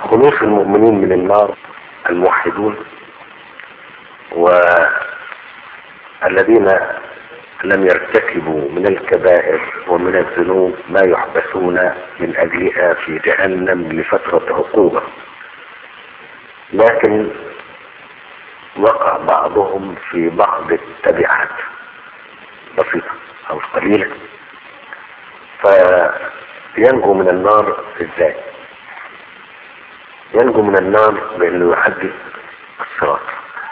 خلوص المؤمنين من النار الموحدون والذين لم يرتكبوا من الكبائر ومن الذنوب ما يحبسون من اجلها في جهنم لفترة عقوبة لكن وقع بعضهم في بعض التبعات بسيطة او قليلة فينجو من النار ازاي ينجو من النار بانه يعدي الصراط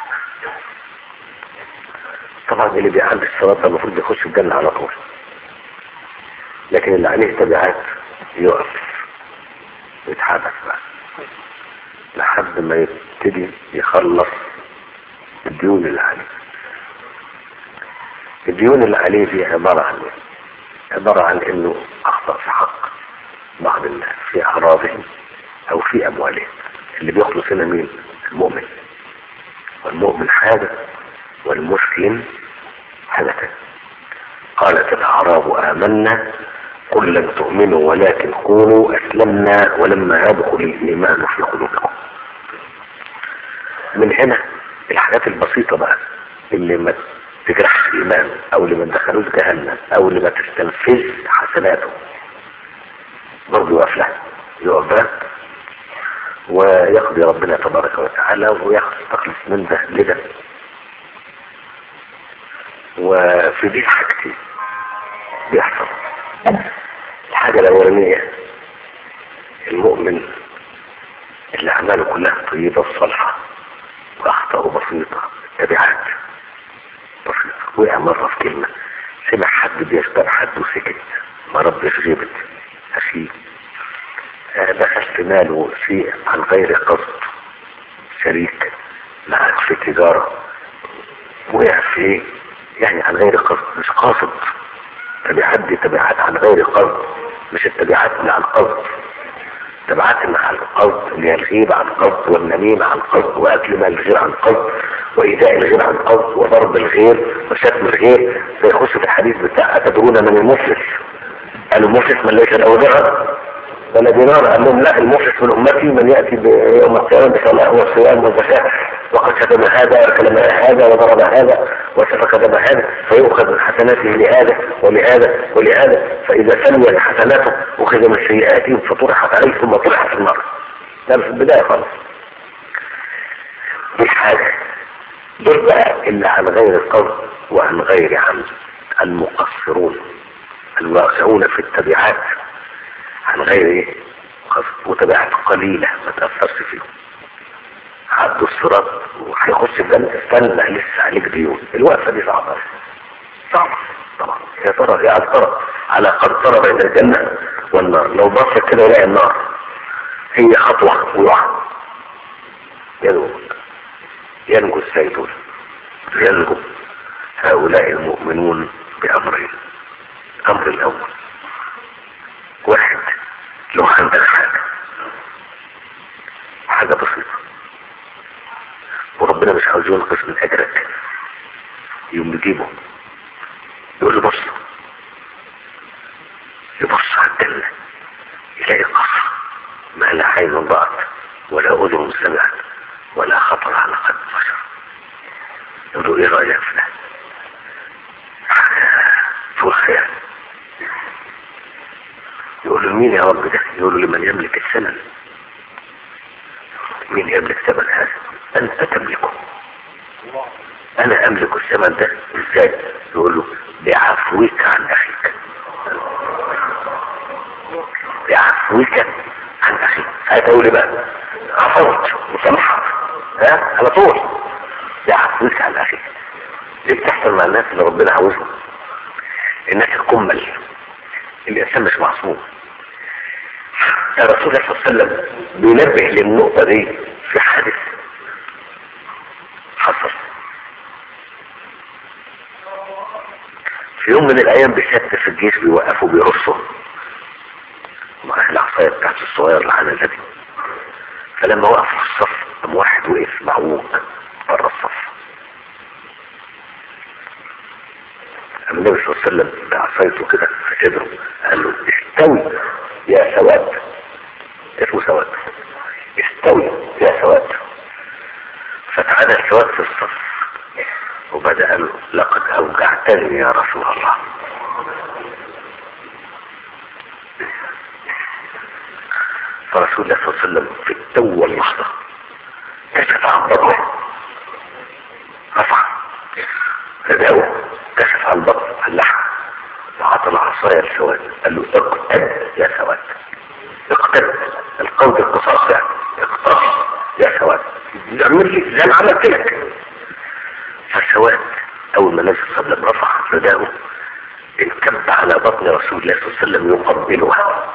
طبعا اللي بيعدي الصراط ده المفروض يخش الجنة على طول لكن اللي عليه تبعات يقف ويتحدث بقى لحد ما يبتدي يخلص الديون اللي عليه الديون اللي عليه دي عبارة عن ايه؟ عبارة عن انه اخطأ في حق بعض الناس في اعراضهم او في اموالهم اللي بيخلص هنا مين المؤمن والمؤمن حاجة والمسلم حاجة تانية قالت الاعراب امنا قل لن تؤمنوا ولكن قولوا اسلمنا ولما يدخل الايمان في قلوبكم من هنا الحاجات البسيطة بقى اللي ما تجرحش الايمان او اللي ما تدخلوش جهنم او اللي ما تستنفذ حسناته برضه يقف لها يقف بقى ويقضي ربنا تبارك وتعالى ويستخلص من ده لده وفي دي حاجتين بيحصل الحاجة الأولانية المؤمن اللي أعماله كلها طيبة وصالحة وأخطاءه بسيطة تبعات بسيطة وقع مرة في كلمة سمع حد بيختار حد وسكت ما ربش غيبت أخيه دخل في ماله شيء عن غير قصد شريك معك في تجارة وقع في ايه يعني عن غير قصد مش قاصد تبعات دي تبعات عن غير قصد مش التبعات اللي عن قصد تبعات اللي عن قصد اللي هي الغيبة عن قصد والنميمة عن قصد واكل مال الغير عن قصد وايذاء الغير عن قصد وضرب الغير وشتم الغير فيخش في الحديث بتاع اتدرون من المفلس قالوا المفلس من ليس له درهم ولا دينار قال لهم لا المفلس من امتي من ياتي يوم القيامه بصلاه والصيام والزكاه وقد شتم هذا وكلم هذا وضرب هذا وسفك دم هذا فيؤخذ من حسناته لهذا ولهذا ولهذا فاذا سلمت حسناته اخذ من سيئاتهم فطرحت عليه ثم طرح في النار ده في البدايه خالص دي حاجه دول بقى اللي عن غير القصد وعن غير عمد المقصرون الواقعون في التبعات عن غير ايه قصد وتبعات قليلة ما تأثرش فيهم عدوا الصراط وهيخش الجنة استنى لسه عليك ديون الوقفة دي صعبة صعبة طبعا يا ترى يا ترى على قد ترى بين الجنة والنار لو بص كده يلاقي النار هي خطوة ويقع ينجو ينجو السيدون ينجو هؤلاء المؤمنون بأمرين الأمر الأول واحد لو عندك حاجة حاجة بسيطة وربنا مش عاوز ينقص من أجرك يوم يجيبه يقول له بص يبص على الجنة يلاقي قصر ما لا عين رأت ولا أذن سمعت ولا خطر على قلب بشر يقول له ايه رأيك في ده؟ حاجة فوق خيال يقول له مين يا رب ده يقول له لمن يملك الثمن مين يملك ثمن هذا انت تملكه انا املك الثمن ده ازاي يقول له بعفوك عن اخيك بعفوك عن اخيك هتقول لي بقى عفوت وسامحت ها على طول بعفوك عن اخيك دي بتحصل مع الناس اللي ربنا عاوزهم الناس الكمل الانسان مش معصوم الرسول صلى الله عليه وسلم بينبه للنقطة دي في حادث حصل في يوم من الايام بشتى في الجيش بيوقفوا بيرصوا مع العصاية بتاعت الصغير العنزة دي فلما وقفوا في الصف قام واحد وقف معوج بره الصف النبي صلى الله عليه وسلم بعصايته كده في صدره قال له استوي يا سواد اسمه سواد فبدأ السواد في الصف وبدأ قال له لقد أوجعتني يا رسول الله فرسول الله صلى الله عليه وسلم في التو واللحظة كشف عن بطنه رفع فداوه كشف عن بطن اللحم وعطى العصاية لسواد قال له اقتد يا سواد اقتد القول القصاص يعني اقتص يا سواد اعمل لي زي ما عملت لك فالسواد اول ما النبي صلى الله عليه وسلم رفع رداءه انكب على بطن رسول الله صلى الله عليه وسلم يقبلها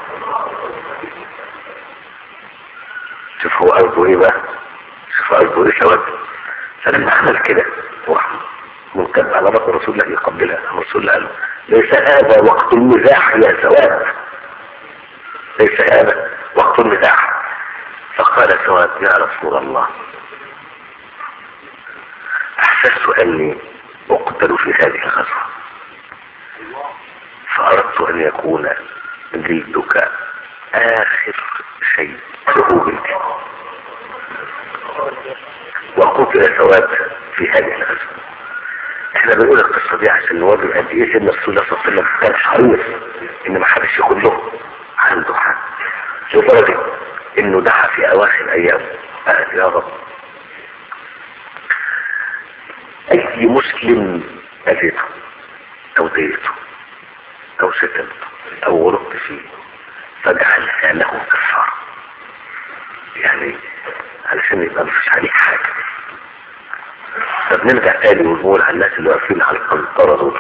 شوف هو قصده ايه بقى شوف قصده ايه سواد فلما عمل كده وراح منكب على بطن رسول الله يقبلها الرسول الله قال له ليس هذا وقت المزاح يا سواد ليس هذا وقت المزاح فقال سواد يا رسول الله احسست اني اقتل في هذه الغزوة فاردت ان يكون جلدك اخر شيء له جلدي وقتل سواد في هذه الغزوة احنا بنقول القصة دي عشان نوري قد ايه سيدنا رسول الله صلى الله عليه وسلم كان حريص ان ما حدش ياخد له عنده حد لدرجة انه دعا في اواخر ايامه قال يا رب اي مسلم اذيته او ضيته او شتمته او غلطت فيه فاجعلها له كفارة يعني علشان يبقى مفيش عليه حاجة طب نرجع تاني ونقول على الناس اللي واقفين على القنطرة دول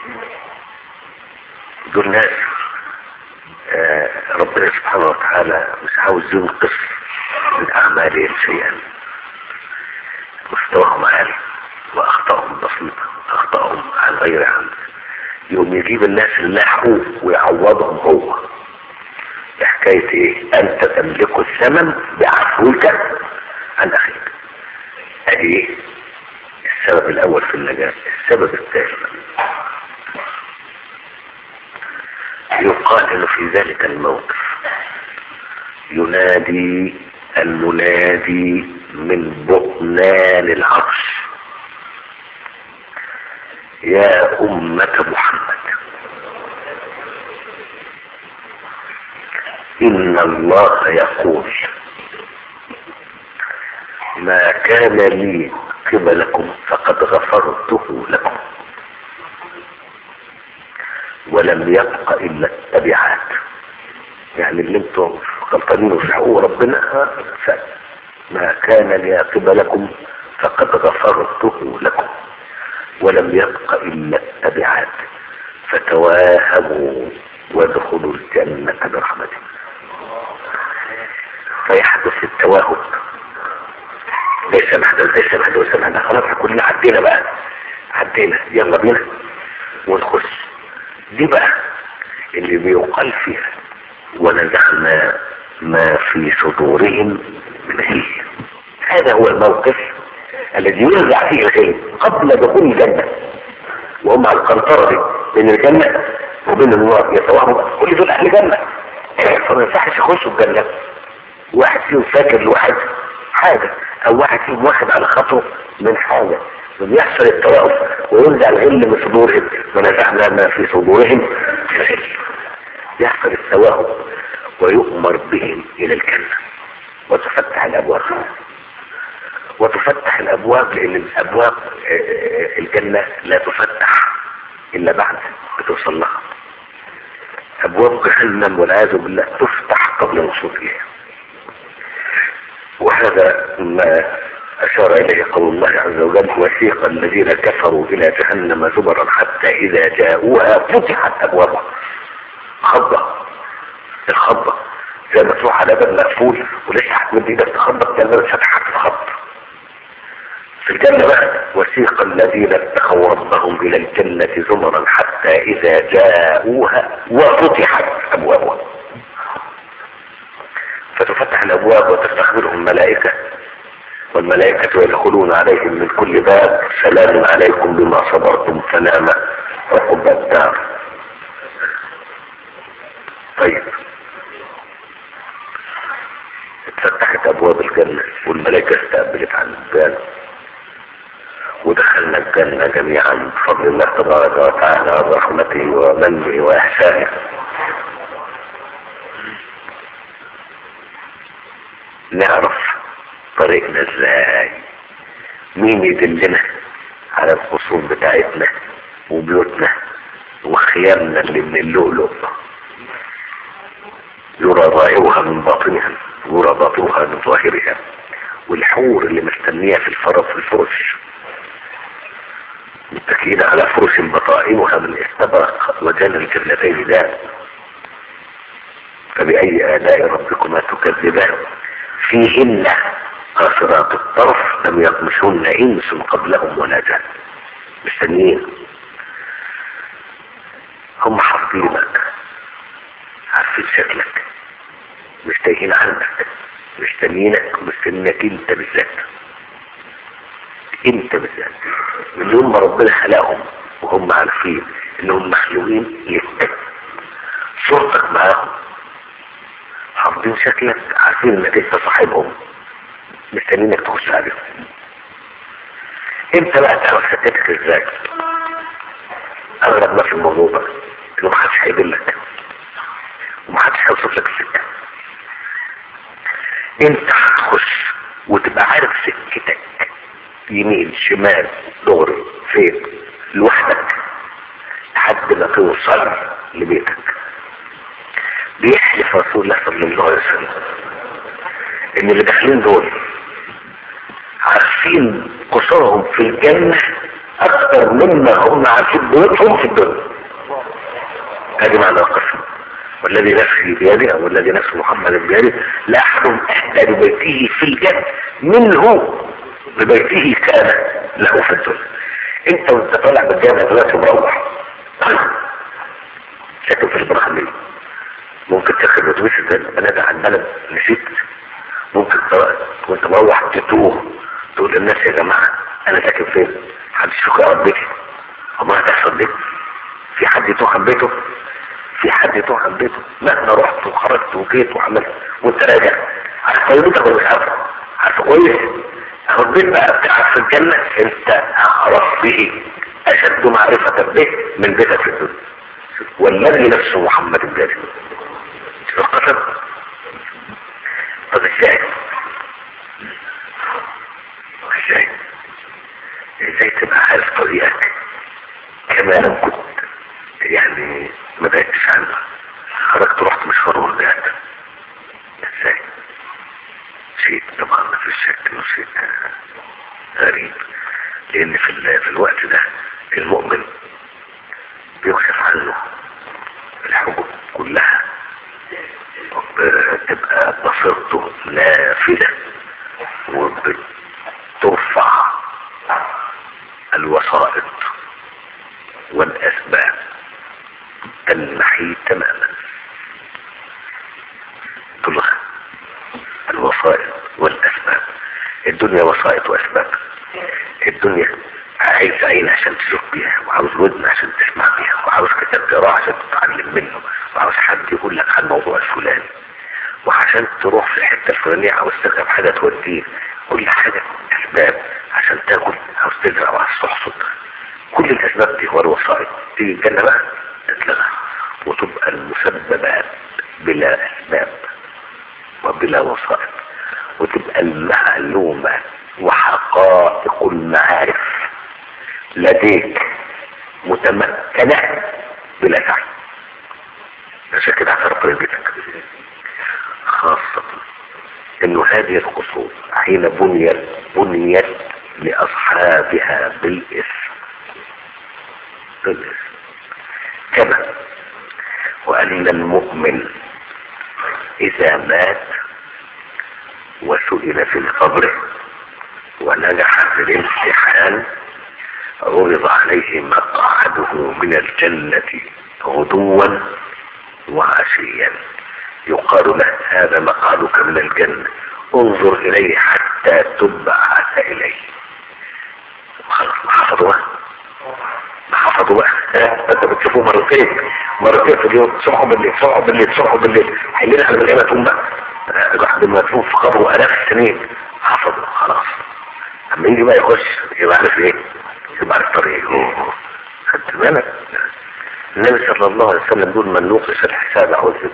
دول ناس آه ربنا سبحانه وتعالى مش عاوز ينقص من اعمالهم شيئا مستواهم عالي واخطائهم بسيطة اخطائهم عن غير عمد يوم يجيب الناس اللي لحقوه ويعوضهم هو حكاية ايه انت تملك الثمن بعفوك عن اخيك ادي ايه السبب الاول في النجاة السبب الثاني يقال انه في ذلك الموقف ينادي المنادي من بطنان العرش يا أمة محمد إن الله يقول ما كان لي قبلكم فقد غفرته لكم ولم يبق إلا التبعات يعني اللي انتم غلطانين في حقوق ربنا ما كان لي قبلكم فقد غفرته لكم ولم يبق إلا التبعات فتواهبوا وادخلوا الجنة برحمته فيحدث التواهب ليس محدث ليس محدث ليس محدث خلاص كلنا عدينا بقى عدينا يلا بينا ونخش دي بقى اللي بيقال فيها ونزعنا ما في صدورهم من غل هذا هو الموقف الذي ينزع فيه الغل قبل دخول الجنة وهم على القنطرة دي بين الجنة وبين النار يتوهموا كل دول اهل جنة فما ينفعش يخشوا الجنة واحد فيهم فاكر لواحد حاجة او واحد فيهم واخد على خطوه من حاجة ويحصل التوقف وينزع الغل من صدورهم ونزعنا ما في صدورهم الغل يحصل التوقف ويؤمر بهم الى الجنة وتفتح الابواب وتفتح الابواب لان الابواب الجنة لا تفتح الا بعد بتوصل لها ابواب جهنم والعياذ بالله تفتح قبل الوصول اليها وهذا ما أشار إليه قول الله عز وجل وسيق الذين كفروا إلى جهنم زمرا حتى إذا جاءوها فتحت أبوابها خضة الخضة زي ما تروح على باب مقفول ولسه هتمد ايدك تخبط كان مش هتحط الخط في الجنة بقى وسيق الذين اتقوا ربهم إلى الجنة زمرا حتى إذا جاءوها وفتحت أبوابها فتفتح الابواب وتستقبلهم ملائكة والملائكة يدخلون عليهم من كل باب سلام عليكم بما صبرتم فنعم عقب الدار طيب اتفتحت ابواب الجنة والملائكة استقبلت عن البال ودخلنا الجنة جميعا بفضل الله تبارك وتعالى ورحمته ومنه وإحسانه نعرف طريقنا ازاي مين يدلنا على القصور بتاعتنا وبيوتنا وخيامنا اللي من اللؤلؤ يرى ظاهرها من باطنها يرى باطنها من ظاهرها والحور اللي مستنية في الفرس في الفرش متكئين على فرش بطائنها من استبرق وجان الجنتين دان فبأي آلاء ربكما تكذبان فيهن قاصرات الطرف لم يطمشهن انس قبلهم ولا جان مستنيين هم حافظينك عارفين شكلك مش تايهين عنك مستنيينك مستنيك انت بالذات انت بالذات من يوم ما ربنا خلقهم وهم عارفين انهم مخلوقين لك صورتك معاهم حافظين شكلك عارفين انك انت صاحبهم مستنيينك تخش عليهم انت بقى تعرف شكلك ازاي اغلب ما في الموضوع ده انه محدش هيدلك ومحدش هيوصف لك السكه انت هتخش وتبقى عارف سكتك يمين شمال دغري فين لوحدك لحد ما توصل لبيتك بيحلف رسول الله صلى الله عليه وسلم ان اللي داخلين دول عارفين قصورهم في الجنة اكثر مما هم عارفين بيوتهم في الدنيا هذه معنى القسم والذي نفسي بيده والذي نفس محمد بيده لا احد اهدى ببيته في الجنة منه ببيته كان له في الدنيا انت وانت طالع بالجامعة دلوقتي مروح ساكن في البرخمية ممكن تاخد اتوبيس انا ده على البلد نسيت ممكن وانت مروح تتوه تقول للناس يا جماعة انا ساكن فين حد يشوف يقعد بيتي وما هتحصل دي في حد يتوه عن بيته في حد يتوه عن بيته مهما رحت وخرجت وجيت وعملت وانت راجع عارف طيبتك ولا مش عارف عارف كويس اهو البيت بقى بتاعك في الجنة انت اعرف به اشد معرفة به من بيتك في الدنيا والذي نفسه محمد الجاري شوف القسم طب ازاي ازاي ازاي تبقى عارف طريقك كما لو كنت يعني ما بعدتش عنه خرجت رحت مشوار ورجعت ازاي شيء طبعا ما فيش شك انه شيء غريب لان في, ال... في الوقت ده المؤمن بيكشف عنه الحجب كلها بتبقى بصيرته نافذة وبترفع الوسائط والأسباب تنمحي تماما تلغى الوسائط والأسباب الدنيا وسائط وأسباب الدنيا عايز عين عشان تشوف بيها وعاوز ودن عشان تسمع بيها وعاوز كتاب تقراه عشان تتعلم منه وعاوز حد يقول لك عن الموضوع الفلاني وعشان تروح في الحته الفلانيه عاوز تركب حاجه توديه كل حاجه اسباب عشان تاكل عاوز تزرع وعاوز تحصد كل الاسباب دي هو الوسائط تيجي الجنه بقى تتلغى وتبقى المسببات بلا اسباب وبلا وسائط وتبقى المعلومه وحقائق المعارف لديك متمكنة بلا سعي عشان كده هتعرف بيتك خاصة انه هذه القصور حين بنيت بنيت لاصحابها بالاسم بالاسم كما وان المؤمن اذا مات وسئل في القبر ونجح في الامتحان عرض عليه مقعده من الجنة غدوا وعشيا يقال له هذا مقعدك من الجنة انظر اليه حتى تبعث اليه خلاص ما حفظوا بقى ما حفظوا بقى انت بتشوفوه مرتين مرتين في اليوم صبحوا بالليل صبحوا بالليل صبحوا بالليل حلينا على القيامة تقوم بقى الواحد لما تكون في قبره الاف السنين حفظوا خلاص اما يجي بقى يخش يبقى عارف ايه يبقى عارف طريقه خدت بالك النبي صلى الله عليه وسلم يقول من نوقش الحساب عذب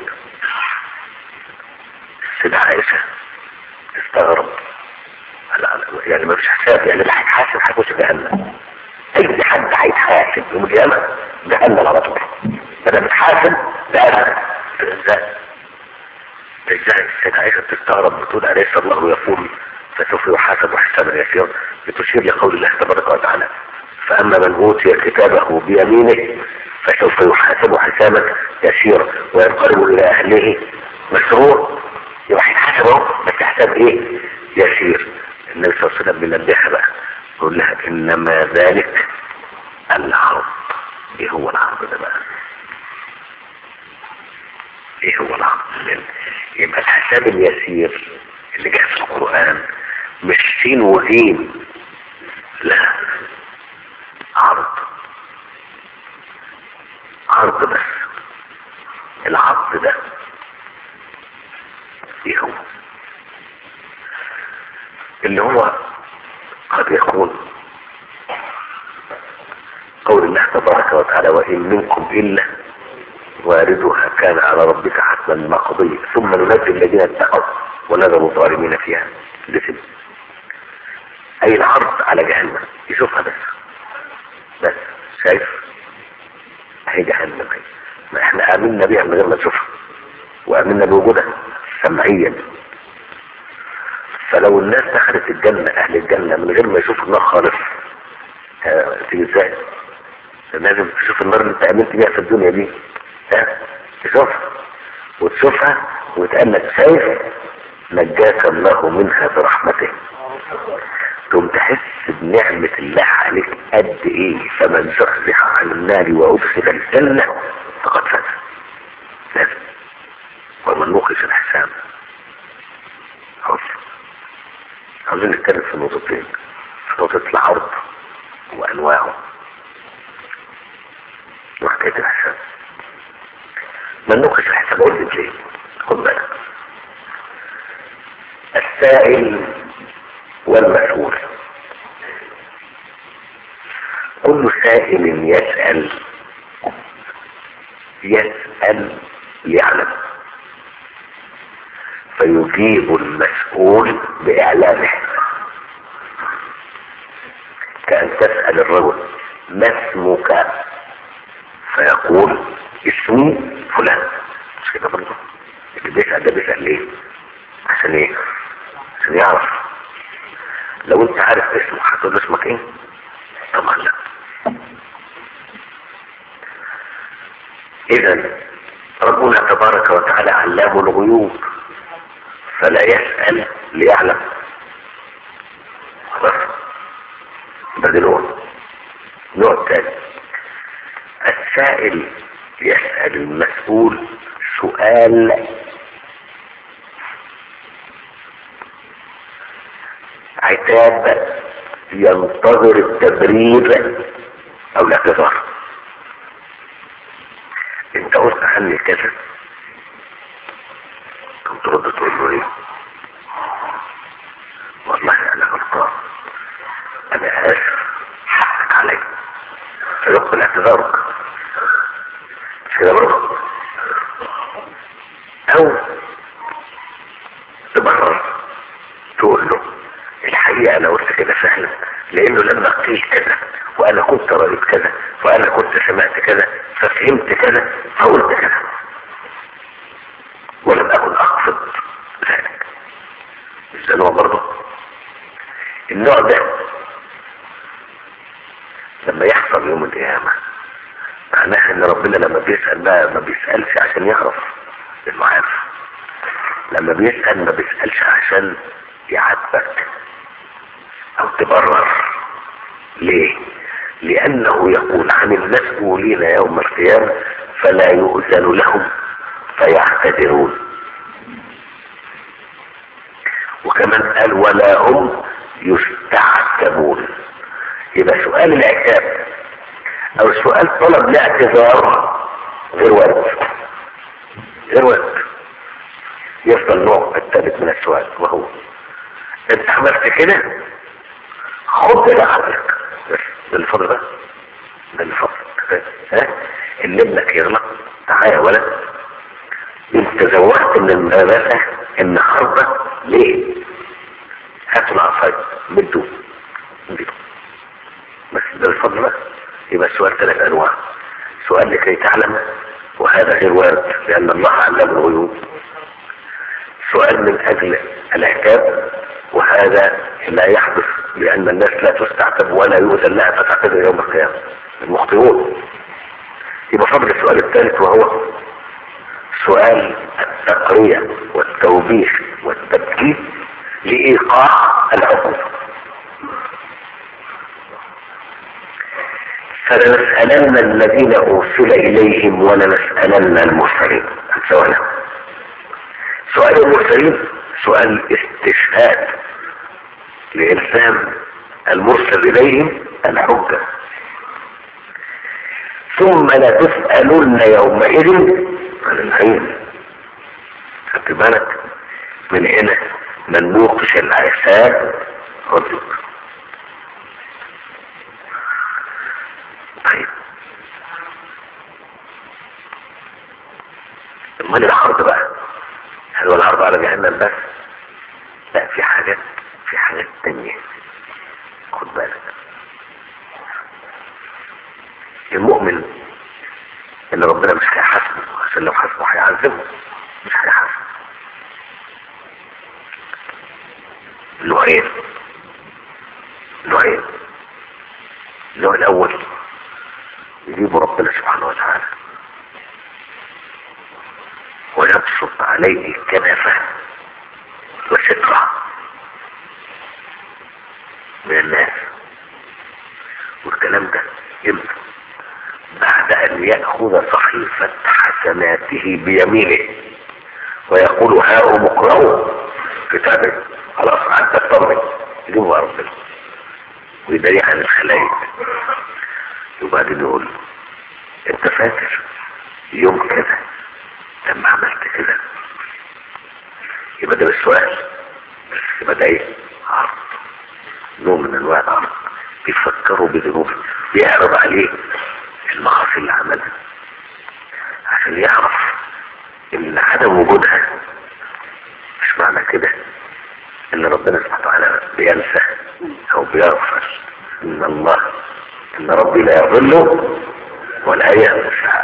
السيدة عائشة استغرب لا لا، يعني ما فيش حساب يعني اللي هيتحاسب هيخش جهنم اي حد هيتحاسب يوم القيامة جهنم على طول بدل متحاسب جهنم ازاي ازاي السيدة عائشة بتستغرب بتقول أليس الله يقول فسوف يحاسب حسابا يسيرا بتشير لقول الله تبارك وتعالى فأما من أوتي كتابه بيمينه فسوف يحاسب حسابا يسيرا وينقلب إلى أهله مسرور يبقى هيتحاسب اهو بس حساب إيه؟ يسير النبي صلى الله عليه وسلم بينبهها بقى يقول لها إنما ذلك العرض إيه هو العرض ده بقى؟ ايه هو العقل يبقى الحساب اليسير اللي جاء في القرآن مش سين وجيم لا عرض عرض بس العرض ده ايه هو اللي هو قد يكون قول الله تبارك وتعالى وإن منكم إلا واردها كان على ربك حتما مقضيا ثم ننجي الذين اتقوا ونذر الظالمين فيها لسن اي العرض على جهنم يشوفها بس بس شايف اهي جهنم اهي ما احنا امنا بيها من غير ما نشوفها وامنا بوجودها سمعيا فلو الناس دخلت الجنة اهل الجنة من غير ما يشوفوا النار خالص ها، تيجي ازاي لازم تشوف النار اللي انت امنت بيها في الدنيا دي ها تشوفها وتشوفها وتقلك شايف نجاك الله منها برحمته تقوم تحس بنعمة الله عليك قد ايه فمن زحزح عن النار وادخل الجنة فقد فاز لازم ومن نوقش الحساب عاوز عاوزين نتكلم في نقطتين في نقطة العرض وانواعه وحكاية الحساب من نقش الحساب قلت ليه خد بالك السائل والمسؤول كل سائل يسأل يسأل ليعلم فيجيب المسؤول بإعلامه كأن تسأل الرجل ما اسمك فيقول اسمي فلان مش كده برضه اللي بيسأل ده بيسأل ليه عشان ايه عشان يعرف لو انت عارف اسمه هتقول له اسمك ايه طبعا لا اذا ربنا تبارك وتعالى علام الغيوب فلا يسأل ليعلم خلاص ده دي نوع نوع تاني السائل يسأل المسؤول سؤال عتاب ينتظر التبرير او الاعتذار انت قلت عني كذا كنت ترد تقول له ايه والله انا غلطان انا اسف حقك علي فيقبل اعتذارك مش كده برضه او تبرر تقول له الحقيقة انا قلت كده فعلا لانه لما قيل كذا وانا كنت رأيت كذا وانا كنت سمعت كذا ففهمت كذا فقلت كذا ولم اكن اقصد ذلك مش ده نوع برضه النوع ده لما يحصل يوم القيامة معناها ان ربنا لما بيسأل بقى ما بيسألش عشان يعرف انه عارف لما بيسأل ما بيسألش عشان يعاتبك او تبرر ليه لانه يقول عن المسؤولين يوم القيامة فلا يؤذن لهم فيعتذرون وكمان قال ولا هم يستعتبون يبقى سؤال العتاب او سؤال طلب الاعتذار غير وارد غير وارد يفضل النوع الثالث من السؤال وهو انت عملت كده خد ده عقلك بس ده اللي فاضل بقى ده اللي فاضل ها ان ابنك يغلط تعالى يا ولد انت زوجت من المدرسة النهارده ليه؟ هاتوا العصاية مدوا مدوا بس ده الفضل بقى يبقى السؤال ثلاث انواع سؤال لكي تعلم وهذا غير وارد لان الله علم الغيوب سؤال من اجل الاعتاب وهذا لا يحدث لان الناس لا تستعتب ولا يؤذن لها فتعتذر يوم القيامه المخطئون يبقى فضل السؤال الثالث وهو سؤال التقرية والتوبيخ والتبكيت لإيقاع الحكم فلنسألن الذين أرسل إليهم ولنسألن المرسلين سؤال سؤال المرسلين سؤال استشهاد لإلزام المرسل إليهم الحجة ثم لتسألن يومئذ عن العين خدت بالك من هنا من نوقش العساد رجل طيب امال العرض بقى هل هو العرض على جهنم بس لا في حاجات في حاجات تانية خد بالك المؤمن اللي ربنا مش هيحاسبه عشان لو حاسبه هيعذبه مش هيحاسبه نوعين نوعين النوع الاول يجيب ربنا سبحانه وتعالى ويبسط عليه كنفه وستره من الناس والكلام ده امتى بعد ان يأخذ صحيفة حسناته بيمينه ويقول هاؤم اقرأوا كتابه خلاص عدت الطمر يجيبوا ربنا ويدري عن الخلايق وبعدين يقول انت فاكر يوم كذا لما عملت كده يبقى ده السؤال بس يبقى ده ايه عرض نوع من انواع العرض بيفكروا بذنوبه بيعرض عليه المعاصي اللي عملها عشان يعرف ان عدم وجودها مش معنى كده ان ربنا سبحانه وتعالى بينسى او بيغفر ان الله ان ربي لا يضل ولا ينسى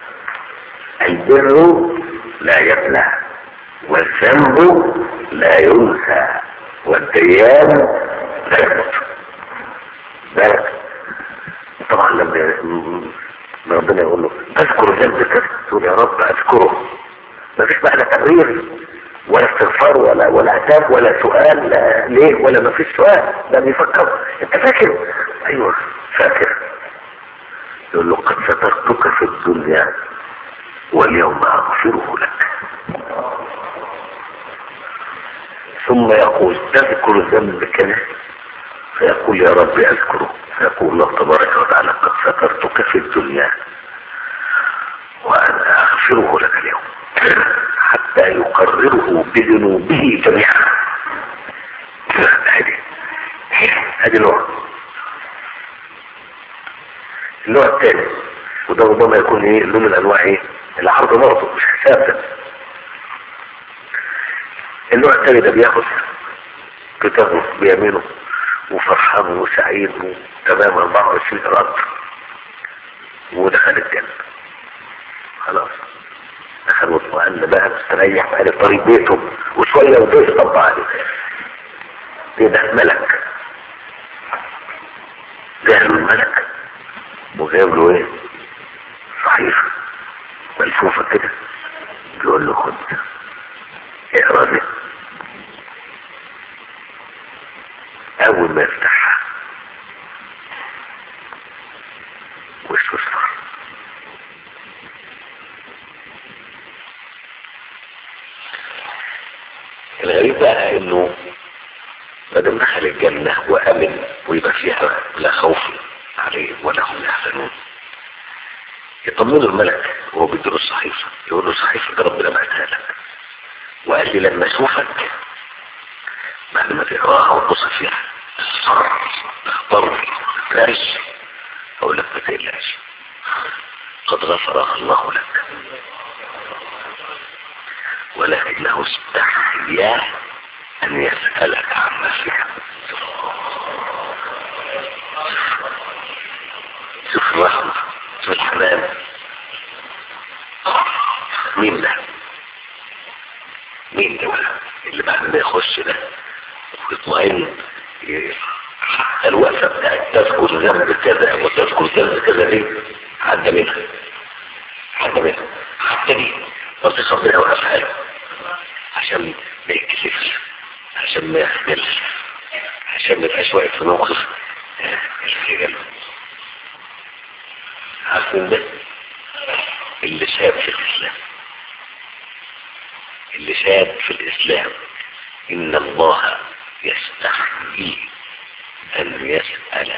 البر لا يبلى والذنب لا ينسى والديان لا يموت بالك طبعا لما ربنا يقول له اذكر ذنبك تقول يا رب اذكره ما فيش بقى لا تبرير ولا استغفار ولا ولا عتاب ولا سؤال لا ليه ولا ما فيش سؤال ده بيفكر انت فاكر ايوه فاكر يقول له قد سترتك في الدنيا واليوم اغفره لك ثم يقول تذكر ذنبك فيقول يا رب اذكره فيقول الله تبارك وتعالى قد سترتك في الدنيا وانا اغفره لك اليوم حتى يقرره بذنوبه جميعا هذه هذه نوع النوع الثاني وده ربما يكون ايه له من انواع ايه العرض برضه مش حساب ده النوع الثاني ده بياخد كتابه بيمينه وفرحان وسعيد وتمام 24 رد ودخل الجنة خلاص دخل واطمئن بقى مستريح بقى لطريق بيته وشوية وضيف طب عليه ايه ده ملك جاء له الملك وجايب له ايه صحيفة ملفوفة كده بيقول له خد اقرا دي اول ما يفتحها وش وصفر الغريب بقى انه ما دام دخل الجنة وامن ويبقى فيها لا خوف عليهم ولا هم يحزنون يطمنوا الملك وهو بيديله الصحيفة يقول له صحيفة ده ربنا بعتها لك وقال لي لما اشوفك بعد ما تقراها وتبص فيها تخبر تقلقش اقول لك ما تقلقش قد غفر الله لك ولكنه استحيا ان يسألك عما فيها شوف الرحمة شوف الحنان مين ده مين ده بقى اللي بعد ما يخش ده ويطمئن حتى الوقفة بتاعت تذكر ذنب كذا وتذكر ذنب كذا دي عدى منها عدى منها حتى دي بس ربنا يوقفها له عشان ما يتكسفش عشان ما يخجلش عشان ما يبقاش واقف في موقف الخجل عارفين ده اللي شاب في الإسلام اللي شاب في الإسلام إن الله يستحيي أن يسأل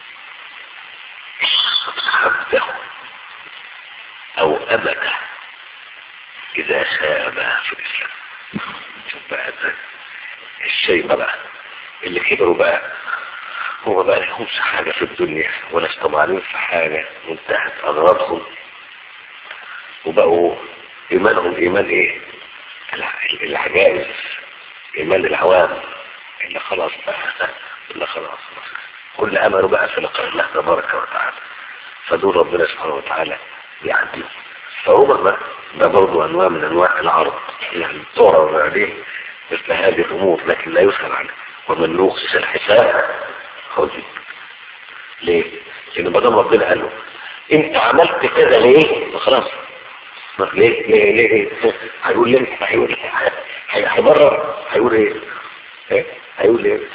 عبده أو أمته إذا شاب في الإسلام شوف بقى ده الشيء بقى اللي كبروا بقى هو بقى لهمش حاجة في الدنيا ولا طمعانين في حاجة وانتهت أغراضهم وبقوا إيمانهم إيمان إيه العجائز إيمان العوام اللي خلاص بقى اللي خلاص كل أمره بقى في لقاء الله تبارك وتعالى فدول ربنا سبحانه وتعالى يعدي فهو بقى ده برضه أنواع من أنواع العرض يعني تعرض عليه مثل هذه الأمور لكن لا يسأل عنها ومن نوقش الحساب خذي ليه؟ لأن ما دام ربنا قال له أنت عملت كذا ليه؟ خلاص ليه ليه ليه هيقول ليه هيقول هيبرر هيقول ايه هيقول ايه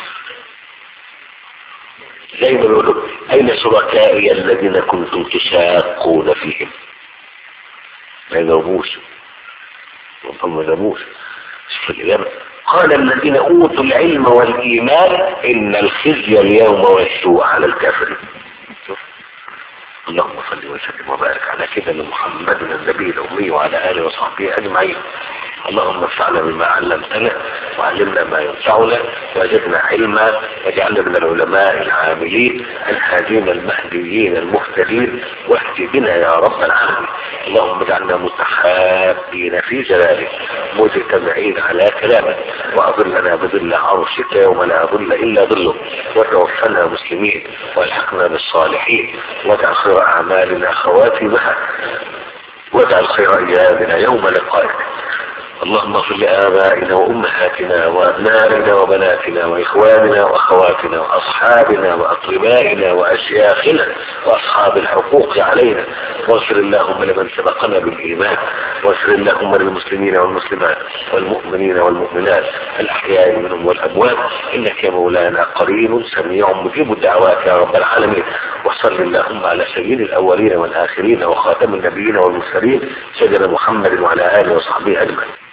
زي ما بيقولوا اين شركائي الذين كنتم تشاقون فيهم ما يجاوبوش وهم ما يجاوبوش شوف الاجابه قال الذين اوتوا العلم والايمان ان الخزي اليوم والسوء على الكافرين شوف اللهم صل وسلم وبارك على سيدنا محمد النبي الأمي وعلى آله وصحبه أجمعين اللهم انفعنا بما علمتنا وعلمنا ما ينفعنا وزدنا علما واجعلنا من العلماء العاملين الهادين المهديين المهتدين واهد بنا يا رب العالمين اللهم اجعلنا متحابين في جلالك مجتمعين على كلامك واظلنا بظل عرشك يوم لا ظل الا ظلك وتوفنا مسلمين والحقنا بالصالحين واجعل خير اعمالنا خواتمها واجعل خير ايامنا يوم لقائك اللهم اغفر لآبائنا وأمهاتنا وأبنائنا وبناتنا وإخواننا وأخواتنا وأصحابنا وأقربائنا وأشياخنا وأصحاب الحقوق علينا واغفر اللهم لمن سبقنا بالإيمان واغفر اللهم للمسلمين والمسلمات والمؤمنين والمؤمنات الأحياء منهم والأموات إنك يا مولانا قريب سميع مجيب الدعوات يا رب العالمين وصل اللهم على سيد الأولين والآخرين وخاتم النبيين والمرسلين سيدنا محمد وعلى آله وصحبه أجمعين